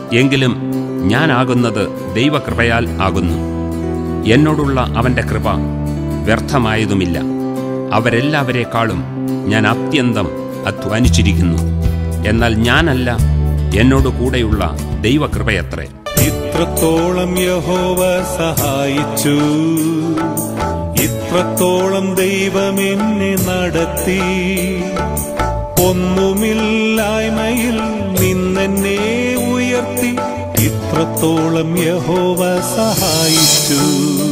എങ്കിലും ഞാനാകുന്നത് ദൈവകൃപയാൽ ആകുന്നു എന്നോടുള്ള അവൻ്റെ കൃപ വ്യർത്ഥമായതുമില്ല അവരെല്ലാവരെക്കാളും ഞാൻ അത്യന്തം അധ്വാനിച്ചിരിക്കുന്നു എന്നാൽ ഞാനല്ല എന്നോട് കൂടെയുള്ള ദൈവകൃപയത്രേ ഇത്രത്തോളം യഹോവ സഹായിച്ചു ഇത്രത്തോളം ദൈവം എന്നെ നടത്തി ഒന്നുമില്ലായ്മയിൽ നിന്നെന്നെ ഉയർത്തി ഇത്രത്തോളം യഹോവ സഹായിച്ചു